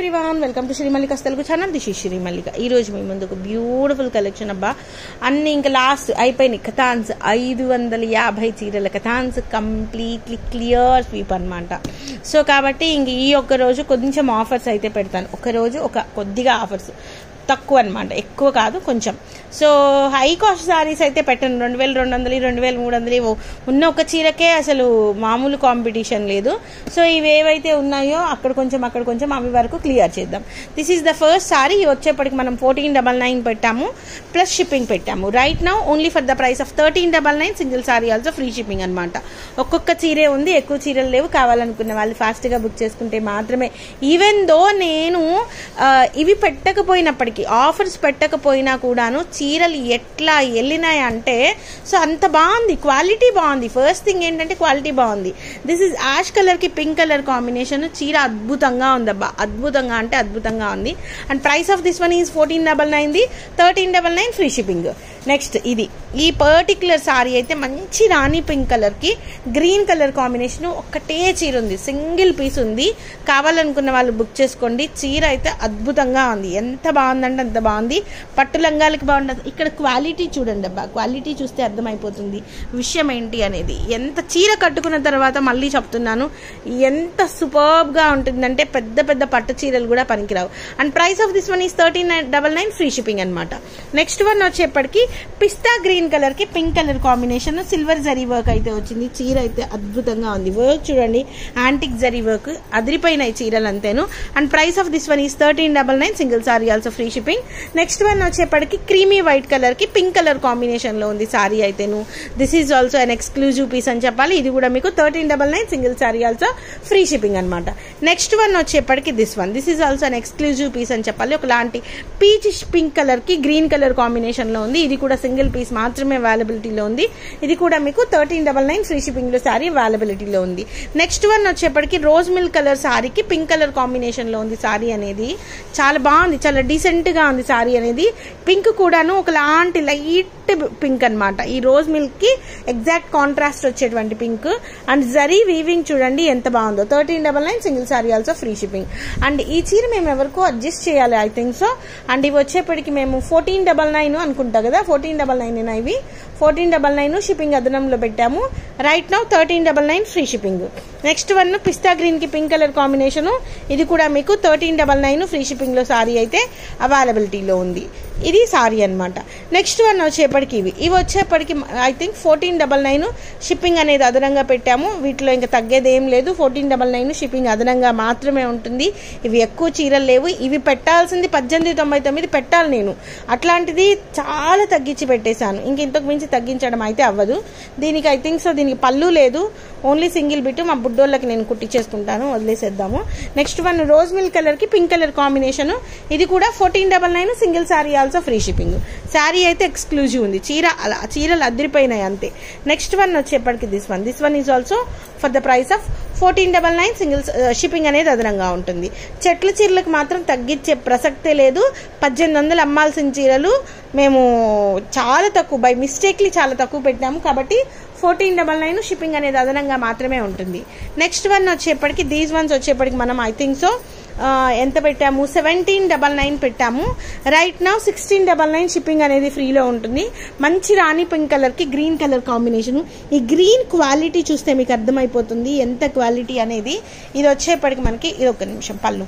everyone welcome to Srimallika Telugu channel this Sri Mallika ఈ రోజు మీ ముందు ఒక బ్యూటిఫుల్ కలెక్షన్ అబ్బా అన్ని ఇంకా లాస్ట్ అయిపోయినాయి కథాన్స్ ఐదు వందల యాభై చీరల కథాన్స్ కంప్లీట్లీ క్లియర్ స్వీప్ అనమాట సో కాబట్టి ఇంక ఈ ఒక్క రోజు కొంచెం ఆఫర్స్ అయితే పెడతాను ఒక రోజు ఒక కొద్దిగా ఆఫర్స్ తక్కువ అనమాట ఎక్కువ కాదు కొంచెం సో హై కాస్ట్ సారీస్ అయితే పెట్టను రెండు వేలు రెండు వందలు రెండు వేలు మూడు వందలు ఇవో ఉన్న ఒక చీరకే అసలు మామూలు కాంపిటీషన్ లేదు సో ఇవి ఏవైతే ఉన్నాయో అక్కడ కొంచెం అక్కడ కొంచెం అవి వరకు క్లియర్ చేద్దాం this is the first sari వచ్చేప్పటికి మనం ఫోర్టీన్ డబల్ నైన్ పెట్టాము ప్లస్ షిప్పింగ్ పెట్టాము right now only for the price of thirteen double nine single sari also free shipping అనమాట ఒక్కొక్క చీరే ఉంది ఎక్కువ చీరలు లేవు కావాలనుకున్న వాళ్ళు ఫాస్ట్గా బుక్ చేసుకుంటే మాత్రమే ఈవెన్ దో నేను ఆ, ఇవి పెట్టకపోయినప్పటికీ ఆఫర్స్ పెట్టకపోయినా కూడాను చీరలు ఎట్లా వెళ్ళినాయి అంటే సో అంత బాగుంది క్వాలిటీ బాగుంది ఫస్ట్ థింగ్ ఏంటంటే క్వాలిటీ బాగుంది దిస్ ఇస్ యాష్ కలర్కి పింక్ కలర్ కాంబినేషన్ చీర అద్భుతంగా ఉందబ్బా అద్భుతంగా అంటే అద్భుతంగా ఉంది and price of this one is fourteen double nine thirteen double nine free shipping next ఇది ఈ పర్టికులర్ సారీ అయితే మంచి రాణి పింక్ కలర్కి గ్రీన్ కలర్ కాంబినేషన్ ఒక్కటే చీర ఉంది సింగిల్ పీస్ ఉంది కావాలనుకున్న వాళ్ళు బుక్ చేసుకోండి చీర అయితే అద్భుతంగా ఉంది ఎంత బాగుందంటే అంత బాగుంది పట్టు లంగాలకి బాగుంటుంది ఇక్కడ క్వాలిటీ చూడండి అబ్బా క్వాలిటీ చూస్తే అర్థమైపోతుంది విషయం ఏంటి అనేది ఎంత చీర కట్టుకున్న తర్వాత మళ్ళీ చెప్తున్నాను ఎంత సూపర్బ్గా ఉంటుందంటే పెద్ద పెద్ద పట్టు చీరలు కూడా పనికిరావు and price of this one is thirteen nine double nine free shipping అనమాట నెక్స్ట్ వన్ వచ్చేప్పటికి పిస్తా గ్రీన్ కలర్ కి పింక్ కలర్ కాంబినేషన్ సిల్వర్ జరీ వర్క్ అయితే వచ్చింది చీర అయితే అద్భుతంగా ఉంది వర్క్ చూడండి యాంటిక్ జరీ వర్క్ అదిరిపోయినాయి చీరలు అంతేను and price of this one is thirteen double nine single sari also free shipping next one వచ్చేప్పటికి క్రీమీ వైట్ కలర్ కి పింక్ కలర్ కాంబినేషన్ లో ఉంది సారీ అయితేను this is also an exclusive piece అని చెప్పాలి ఇది కూడా మీకు thirteen double nine single sari also free shipping అనమాట నెక్స్ట్ వన్ వచ్చేప్పటికి this one this is also an exclusive piece అని చెప్పాలి ఒకలాంటి పీచ్ పింక్ కలర్ కి గ్రీన్ కలర్ కాంబినేషన్ లో ఉంది ఇది కూడా సింగిల్ పీస్ మాత్రమే అవైలబిలిటీలో ఉంది ఇది కూడా మీకు thirteen double nine free shipping లో సారీ అవైలబిలిటీలో ఉంది నెక్స్ట్ వన్ వచ్చేప్పటికి రోజ్ మిల్క్ కలర్ సారీకి పింక్ కలర్ కాంబినేషన్ లో ఉంది సారీ అనేది చాలా బాగుంది చాలా డీసెంట్ గా ఉంది సారీ అనేది పింక్ కూడాను ఒకలాంటి లైట్ పింక్ అన్నమాట ఈ రోజ్ మిల్క్ కి ఎగ్జాక్ట్ కాంట్రాస్ట్ వచ్చేటువంటి పింక్ అండ్ జరీ వీవింగ్ చూడండి ఎంత బాగుందో thirteen double nine single sari also free shipping and ఈ చీర మేము ఎవరికో అడ్జస్ట్ చేయాలి ఐ థింక్ సో అండ్ ఇవి వచ్చేప్పటికి మేము ఫోర్టీన్ డబల్ నైన్ అనుకుంటా కదా ఫోర్టీన్ డబల్ నైన్ ఇవి ఫోర్టీన్ డబల్ నైన్ షిప్పింగ్ అదనంలో పెట్టాము right now thirteen double nine free shipping next one పిస్తా గ్రీన్ కి పింక్ కలర్ కాంబినేషన్ ఇది కూడా మీకు thirteen double nine free shipping లో సారీ అయితే అవైలబిలిటీలో ఉంది ఇది సారీ అన్నమాట నెక్స్ట్ వన్ వచ్చేప్పటికి ఇవి ఇవి వచ్చేప్పటికి I think fourteen double nine shipping అనేది అదనంగా పెట్టాము వీటిలో ఇంకా తగ్గేది ఏం లేదు ఫోర్టీన్ డబల్ నైన్ షిప్పింగ్ అదనంగా మాత్రమే ఉంటుంది ఇవి ఎక్కువ చీరలు లేవు ఇవి పెట్టాల్సింది పద్దెనిమిది తొంభై తొమ్మిది పెట్టాలి నేను అట్లాంటిది చాలా తగ్గించి పెట్టేశాను ఇంక ఇంతకు మించి తగ్గించడం అయితే అవ్వదు దీనికి ఐ థింక్ సో దీనికి పళ్ళు లేదు ఓన్లీ సింగిల్ బిట్ మా బుడ్డోళ్ళకి నేను కుట్టించేసుకుంటాను వదిలేసేద్దాము next one rose milk colour కి పింక్ కలర్ కాంబినేషన్ ఇది కూడా fourteen double nine single sari also free shipping sari అయితే ఎక్స్క్లూజివ్ ఉంది చీర అలా చీరలు అదిరిపోయినాయి అంతే నెక్స్ట్ వన్ వచ్చేప్పటికి this one this one is also for the price of fourteen double nine single shipping అనేది అదనంగా ఉంటుంది చెట్ల చీరలకు మాత్రం తగ్గించే ప్రసక్తే లేదు పద్దెనిమిది వందలు అమ్మాల్సిన చీరలు మేము చాలా తక్కువ బై మిస్టేక్లీ చాలా తక్కువ పెట్టాము కాబట్టి ఫోర్టీన్ డబల్ నైన్ షిప్పింగ్ అనేది అదనంగా మాత్రమే ఉంటుంది నెక్స్ట్ వన్ వచ్చేప్పటికి దీస్ వన్స్ వచ్చేప్పటికి మనం ఐ థింక్ సో ఎంత పెట్టాము సెవెంటీన్ డబల్ నైన్ పెట్టాము right now sixteen double nine shipping అనేది ఫ్రీలో ఉంటుంది మంచి రాణి పింక్ కలర్కి గ్రీన్ కలర్ కాంబినేషన్ ఈ గ్రీన్ క్వాలిటీ చూస్తే మీకు అర్థమైపోతుంది ఎంత క్వాలిటీ అనేది ఇది వచ్చేప్పటికి మనకి ఇది ఒక నిమిషం పళ్ళు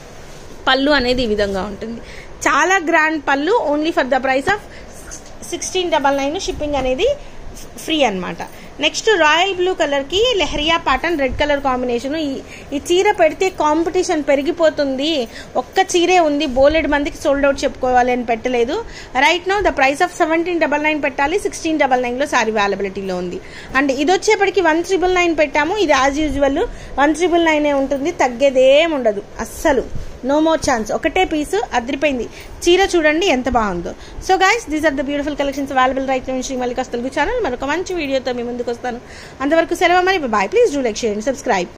పళ్ళు అనేది ఈ విధంగా ఉంటుంది చాలా గ్రాండ్ పళ్ళు only for the price of sixteen double nine shipping అనేది ఫ్రీ అనమాట నెక్స్ట్ రాయల్ బ్లూ కలర్కి leheriya pattern red colour combination ఈ ఈ చీర పెడితే కాంపిటీషన్ పెరిగిపోతుంది ఒక్క చీరే ఉంది బోలెడ్ మందికి సోల్డ్ అవుట్ చెప్పుకోవాలి అని పెట్టలేదు right now the price of seventeen double nine పెట్టాలి సిక్స్టీన్ డబల్ నైన్లో సారీ అవైలబిలిటీలో ఉంది అండ్ ఇది వచ్చేప్పటికి వన్ త్రిబుల్ నైన్ పెట్టాము ఇది యాజ్ యూజువల్ వన్ త్రిబుల్ నైనే ఉంటుంది తగ్గేదేం ఉండదు అస్సలు నో మోర్ ఛాన్స్ ఒకటే పీస్ అదిరిపోయింది చీర చూడండి ఎంత బాగుందో so guys these are the beautiful collections available right నుంచి మల్లికాస్ తెలుగు ఛానల్ మరొక మంచి వీడియోతో మీ ముందుకు వస్తాను అంతవరకు సెలవు మరి bye please do like share subscribe